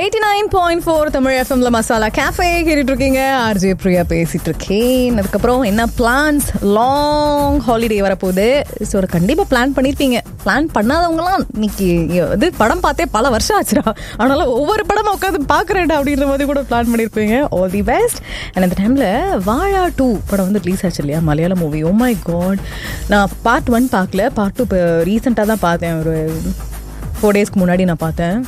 Eighty nine point four Tamil எஃப்எம்ல masala cafe கேட்டுட்டு இருக்கீங்க ஆர்ஜே பிரியா பேசிட்டு இருக்கேன் அதுக்கப்புறம் என்ன பிளான்ஸ் லாங் ஹாலிடே வரப்போகுது ஸோ கண்டிப்பாக பிளான் பண்ணியிருப்பீங்க பிளான் பண்ணாதவங்களாம் இன்னைக்கு இது படம் பார்த்தே பல வருஷம் ஆச்சுடா ஆனாலும் ஒவ்வொரு படமும் உட்காந்து பார்க்குறேன்டா அப்படின்ற மாதிரி கூட பிளான் பண்ணியிருப்பீங்க ஆல் தி பெஸ்ட் அண்ட் அந்த டைமில் வாழா டூ படம் வந்து ரிலீஸ் ஆச்சு இல்லையா மலையாள மூவி ஓ மை காட் நான் பார்ட் ஒன் பார்க்கல பார்ட் டூ இப்போ ரீசெண்டாக தான் பார்த்தேன் ஒரு ஃபோர் டேஸ்க்கு முன்னாடி நான் பார்த்தேன்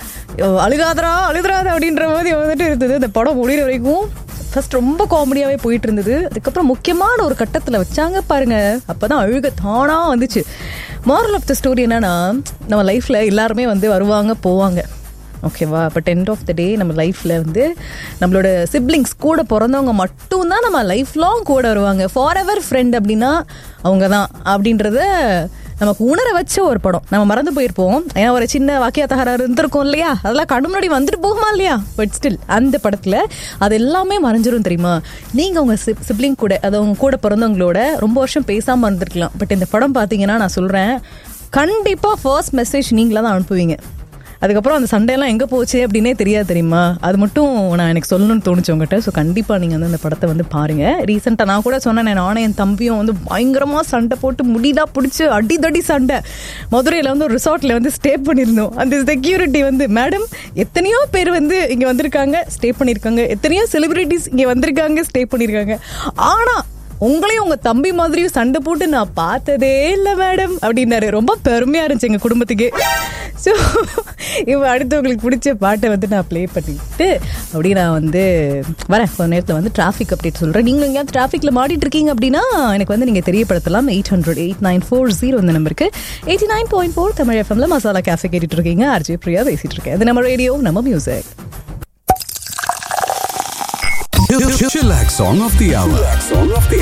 அழுகாதரா அழுதுறாத அப்படின்ற மாதிரி வந்துட்டு இருந்தது இந்த படம் முடிகிற வரைக்கும் ஃபர்ஸ்ட் ரொம்ப காமெடியாகவே போயிட்டு இருந்தது அதுக்கப்புறம் முக்கியமான ஒரு கட்டத்தில் வச்சாங்க பாருங்க அப்பதான் அழுக தானா வந்துச்சு மாரல் ஆஃப் த ஸ்டோரி என்னன்னா நம்ம லைஃப்பில் எல்லாருமே வந்து வருவாங்க போவாங்க ஓகேவா but end of the day நம்ம லைஃப்பில் வந்து நம்மளோட சிப்ளிங்ஸ் கூட பிறந்தவங்க மட்டும்தான் நம்ம லைஃப் லாங் கூட வருவாங்க ஃபார் எவர் ஃப்ரெண்ட் அப்படின்னா அவங்க தான் அப்படின்றத நமக்கு உணர வச்ச ஒரு படம் நம்ம மறந்து போயிருப்போம் ஏன்னா ஒரு சின்ன வாக்கிய தகராறு இருந்திருக்கும் இல்லையா அதெல்லாம் கண்ணு முன்னாடி வந்துட்டு போகுமா இல்லையா பட் ஸ்டில் அந்த படத்தில் அது எல்லாமே மறைஞ்சிரும் தெரியுமா நீங்கள் உங்கள் சிப் சிப்ளிங் கூட அது அவங்க கூட பிறந்தவங்களோட ரொம்ப வருஷம் பேசாமல் இருந்திருக்கலாம் பட் இந்த படம் பார்த்தீங்கன்னா நான் சொல்கிறேன் கண்டிப்பாக ஃபர்ஸ்ட் மெசேஜ் நீங்களாக தான் அனுப்புவீங்க அதுக்கப்புறம் அந்த சண்டையெல்லாம் எங்கே போச்சு அப்படின்னே தெரியாது தெரியுமா அது மட்டும் நான் எனக்கு சொல்லணும்னு தோணுச்சு உங்ககிட்ட ஸோ கண்டிப்பாக நீங்கள் வந்து அந்த படத்தை வந்து பாருங்கள் ரீசெண்டாக நான் கூட சொன்னேன் நானும் என் தம்பியும் வந்து பயங்கரமாக சண்டை போட்டு முடியலா பிடிச்சி அடிதடி சண்டை மதுரையில் வந்து ஒரு ரிசார்ட்டில் வந்து ஸ்டே பண்ணியிருந்தோம் அந்த செக்யூரிட்டி வந்து மேடம் எத்தனையோ பேர் வந்து இங்கே வந்திருக்காங்க ஸ்டே பண்ணியிருக்காங்க எத்தனையோ செலிபிரிட்டிஸ் இங்கே வந்திருக்காங்க ஸ்டே பண்ணியிருக்காங்க ஆனால் உங்களையும் உங்க தம்பி மாதிரியும் சண்டை போட்டு நான் பார்த்ததே இல்லை மேடம் அப்படின்னாரு ரொம்ப பெருமையா இருந்துச்சு எங்க குடும்பத்துக்கு ஸோ இப்போ அடுத்து உங்களுக்கு பிடிச்ச பாட்டை வந்து நான் ப்ளே பண்ணிட்டு அப்படி நான் வந்து வரேன் கொஞ்ச நேரத்தில் வந்து டிராஃபிக் அப்டேட் சொல்கிறேன் நீங்கள் எங்கேயாவது டிராஃபிக்கில் மாட்டிட்டு இருக்கீங்க அப்படின்னா எனக்கு வந்து நீங்கள் தெரியப்படுத்தலாம் eight hundred eight nine four zero இந்த நம்பருக்கு eighty nine point four Tamil எஃப்எம்ல மசாலா கேஃபே கேட்டுட்டு இருக்கீங்க ஆர்ஜி பிரியா பேசிட்டு இருக்கேன் அது நம்ம ரேடியோ நம்ம music Chillax Song of the Hour.